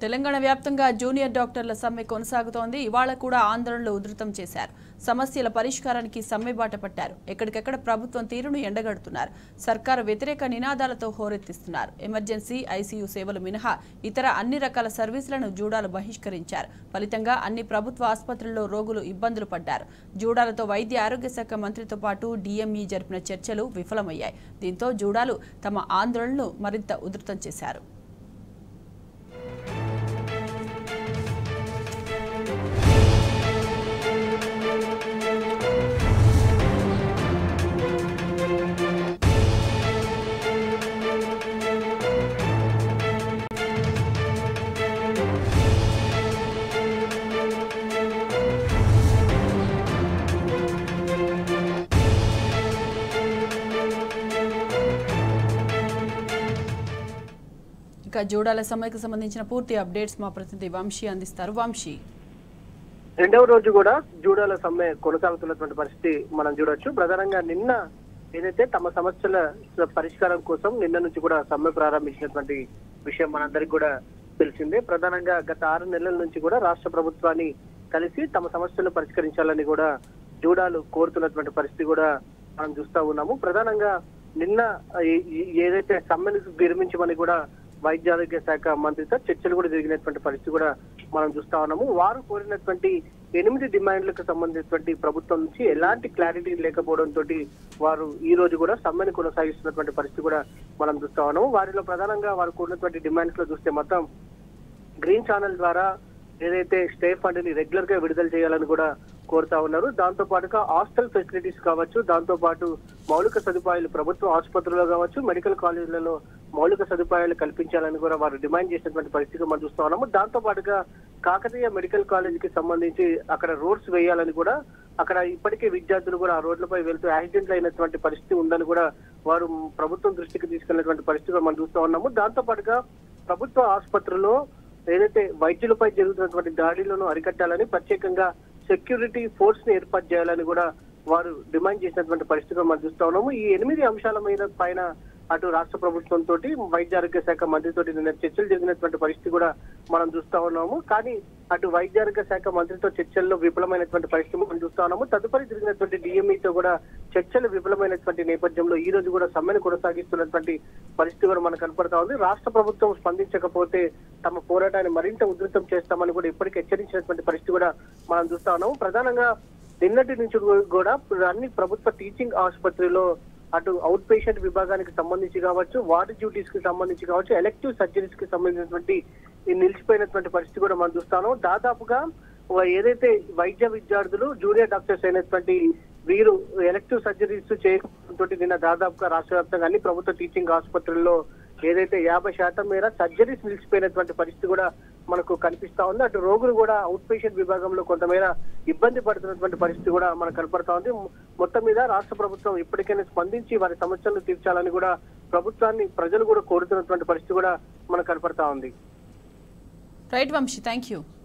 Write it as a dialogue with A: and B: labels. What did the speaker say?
A: తెలంగాణ వ్యాప్తంగా జూనియర్ డాక్టర్ల సమ్మె కొనసాగుతోంది ఇవాళ కూడా ఆందోళనలు ఉధృతం చేశారు సమస్యల పరిష్కారానికి సమ్మె బాట పట్టారు ఎక్కడికెక్కడ ప్రభుత్వం తీరును ఎండగడుతున్నారు సర్కారు వ్యతిరేక నినాదాలతో హోరెత్తిస్తున్నారు ఎమర్జెన్సీ ఐసీయూ సేవలు మినహా ఇతర అన్ని రకాల సర్వీసులను జూడాలు బహిష్కరించారు ఫలితంగా అన్ని ప్రభుత్వ ఆసుపత్రుల్లో రోగులు ఇబ్బందులు పడ్డారు జూడాలతో వైద్య ఆరోగ్య శాఖ మంత్రితో పాటు డీఎంఈ జరిపిన చర్చలు విఫలమయ్యాయి దీంతో జూడాలు తమ ఆందోళనను మరింత ఉధృతం చేశారు ఇక జూడాల సమ్మెకు సంబంధించిన పూర్తి అప్డేట్స్ మా ప్రతినిధి వంశీ అందిస్తారు వంశీ
B: రెండవ రోజు కూడా జూడాల సమ్మె కొనసాగుతున్నటువంటి పరిస్థితి మనం చూడొచ్చు ప్రధానంగా నిన్న ఏదైతే తమ సమస్యల పరిష్కారం కోసం నిన్న నుంచి కూడా సమ్మె ప్రారంభించినటువంటి విషయం మనందరికి కూడా తెలిసిందే ప్రధానంగా గత ఆరు నెలల నుంచి కూడా రాష్ట్ర ప్రభుత్వాన్ని కలిసి తమ సమస్యలను పరిష్కరించాలని కూడా జూడాలు కోరుతున్నటువంటి పరిస్థితి కూడా మనం చూస్తా ఉన్నాము ప్రధానంగా నిన్న ఈ- ఈ- ఏదైతే సమ్మెను విరమించమని కూడా వైద్య ఆరోగ్య శాఖ మంత్రితో చర్చలు కూడా జరిగినటువంటి పరిస్థితి కూడా మనం చూస్తా ఉన్నాము వారు కోరినటువంటి ఎనిమిది డిమాండ్లకు సంబంధించినటువంటి ప్రభుత్వం నుంచి ఎలాంటి క్లారిటీ లేకపోవడంతో వారు ఈ రోజు కూడా సమ్మెను కొనసాగిస్తున్నటువంటి పరిస్థితి కూడా మనం చూస్తా ఉన్నాము వారిలో ప్రధానంగా వారు కోరినటువంటి డిమాండ్స్ లో చూస్తే మొత్తం గ్రీన్ ఛానల్ ద్వారా ఏదైతే స్టే ఫండ్ ని రెగ్యులర్ గా విడుదల చేయాలని కూడా కోరుతా ఉన్నారు దాంతో పాటుగా హాస్టల్ ఫెసిలిటీస్ కావచ్చు దాంతో పాటు మౌలిక సదుపాయాలు ప్రభుత్వ ఆసుపత్రుల్లో కావచ్చు మెడికల్ కాలేజీలలో మౌలిక సదుపాయాలు కల్పించాలని కూడా వారు డిమాండ్ చేసినటువంటి పరిస్థితి మనం చూస్తా ఉన్నాము దాంతో పాటుగా కాకతీయ మెడికల్ కాలేజ్ కి సంబంధించి అక్కడ రోడ్స్ వేయాలని కూడా అక్కడ ఇప్పటికే విద్యార్థులు కూడా ఆ రోడ్లపై వెళ్తూ యాక్సిడెంట్లు అయినటువంటి పరిస్థితి ఉందని కూడా వారు ప్రభుత్వం దృష్టికి తీసుకెళ్లినటువంటి పరిస్థితి కూడా మనం చూస్తా ఉన్నాము దాంతో పాటుగా ప్రభుత్వ ఆసుపత్రుల్లో ఏదైతే వైద్యులపై జరుగుతున్నటువంటి దాడులను అరికట్టాలని ప్రత్యేకంగా సెక్యూరిటీ ఫోర్స్ ని ఏర్పాటు చేయాలని కూడా వారు డిమాండ్ చేసినటువంటి పరిస్థితులు మనం చూస్తా ఉన్నాము ఈ ఎనిమిది అంశాల మీద పైన అటు రాష్ట్ర ప్రభుత్వం తోటి వైద్య ఆరోగ్య శాఖ మంత్రితోటి నిన్న చర్చలు జరిగినటువంటి పరిస్థితి కూడా మనం చూస్తా ఉన్నాము కానీ అటు వైద్య ఆరోగ్య శాఖ మంత్రితో చర్చల్లో విఫలమైనటువంటి పరిస్థితి మనం చూస్తా ఉన్నాము తదుపరి జరిగినటువంటి డిఎంఈతో కూడా చర్చలు విఫలమైనటువంటి నేపథ్యంలో ఈ రోజు కూడా సమ్మెను కొనసాగిస్తున్నటువంటి పరిస్థితి కూడా మనకు కనపడతా ఉంది రాష్ట్ర ప్రభుత్వం స్పందించకపోతే తమ పోరాటాన్ని మరింత ఉధృతం చేస్తామని కూడా ఇప్పటికే హెచ్చరించినటువంటి పరిస్థితి కూడా మనం చూస్తా ఉన్నాము ప్రధానంగా నిన్నటి నుంచి కూడా అన్ని ప్రభుత్వ టీచింగ్ ఆసుపత్రిలో అటు అవుట్ పేషెంట్ విభాగానికి సంబంధించి కావచ్చు వార్డ్ డ్యూటీస్ కి సంబంధించి కావచ్చు ఎలక్టివ్ సర్జరీస్ కి సంబంధించినటువంటి ఈ నిలిచిపోయినటువంటి పరిస్థితి కూడా మనం చూస్తాను దాదాపుగా ఏదైతే వైద్య విద్యార్థులు జూనియర్ డాక్టర్స్ అయినటువంటి వీరు ఎలక్టివ్ సర్జరీస్ చేయకపోవడంతో నిన్న దాదాపుగా రాష్ట్ర వ్యాప్తంగా అన్ని ప్రభుత్వ టీచింగ్ ఆసుపత్రుల్లో ఏదైతే యాభై శాతం మేర సర్జరీస్ నిలిచిపోయినటువంటి పరిస్థితి కూడా మనకు కనిపిస్తా ఉంది అటు రోగులు కూడా అవుట్ పేషెంట్ విభాగంలో కొంతమేర ఇబ్బంది పడుతున్నటువంటి పరిస్థితి కూడా మనకు కనపడతా ఉంది మొత్తం మీద రాష్ట్ర ప్రభుత్వం ఇప్పటికైనా స్పందించి వారి సమస్యలను తీర్చాలని కూడా ప్రభుత్వాన్ని ప్రజలు కూడా కోరుతున్నటువంటి పరిస్థితి కూడా మనకు కనపడతా ఉంది
A: రైట్ వంశీ థ్యాంక్ యూ